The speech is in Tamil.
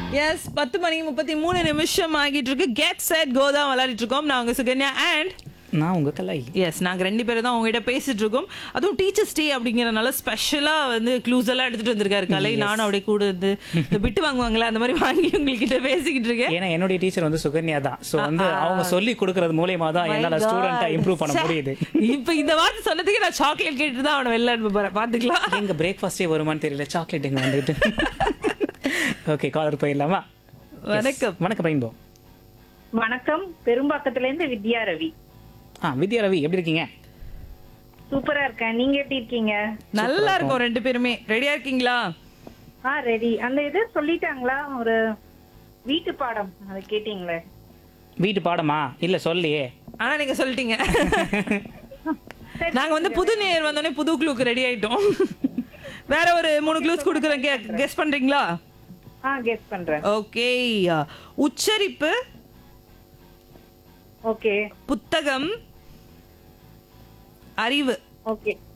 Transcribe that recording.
எஸ் பத்து மணி முப்பத்தி மூணு நிமிஷம் ஆகிட்டு இருக்கு கெட் செட் கோ தான் விளையாடிட்டு இருக்கோம் நான் உங்க சுகன்யா அண்ட் நான் உங்க கலை எஸ் நாங்க ரெண்டு பேரும் தான் உங்ககிட்ட பேசிட்டு இருக்கோம் அதுவும் டீச்சர்ஸ் டே அப்படிங்கறதுனால ஸ்பெஷலா வந்து க்ளூஸ் எல்லாம் எடுத்துட்டு வந்திருக்காரு கலை நானும் அப்படியே கூட இருந்து இந்த பிட்டு வாங்குவாங்களா அந்த மாதிரி வாங்கி உங்ககிட்ட பேசிக்கிட்டு இருக்கேன் ஏன்னா என்னுடைய டீச்சர் வந்து சுகன்யா தான் சோ வந்து அவங்க சொல்லி கொடுக்கறது மூலியமா தான் என்னால ஸ்டூடெண்ட்டா இம்ப்ரூவ் பண்ண முடியுது இப்ப இந்த வார்த்தை சொன்னதுக்கு நான் சாக்லேட் கேட்டு தான் அவனை வெளில அனுப்ப போறேன் பாத்துக்கலாம் எங்க பிரேக்ஃபாஸ்டே வருமான்னு தெரியல சாக்லேட் எங்க வந்துட்டு ஓகே காலர் போயிடலாமா வணக்கம் வணக்கம் ரெயின்போ வணக்கம் பெரும்பாக்கத்துல இருந்து வித்யா ரவி ஆ வித்யா ரவி எப்படி இருக்கீங்க சூப்பரா இருக்கேன் நீங்க எப்படி இருக்கீங்க நல்லா இருக்கும் ரெண்டு பேருமே ரெடியா இருக்கீங்களா ஆ ரெடி அந்த இது சொல்லிட்டாங்களா ஒரு வீட்டு பாடம் அதை கேட்டீங்களே வீட்டு பாடமா இல்ல சொல்லியே ஆனா நீங்க சொல்லிட்டீங்க நாங்க வந்து புது நேர் வந்தோடனே புது க்ளூக்கு ரெடி ஆயிட்டோம் வேற ஒரு மூணு க்ளூஸ் கொடுக்குறேன் கெஸ் பண்றீங்களா ஆ கெஸ் பண்றேன் ஓகே உச்சரிப்பு ஓகே புத்தகம் அறிவு ஓகே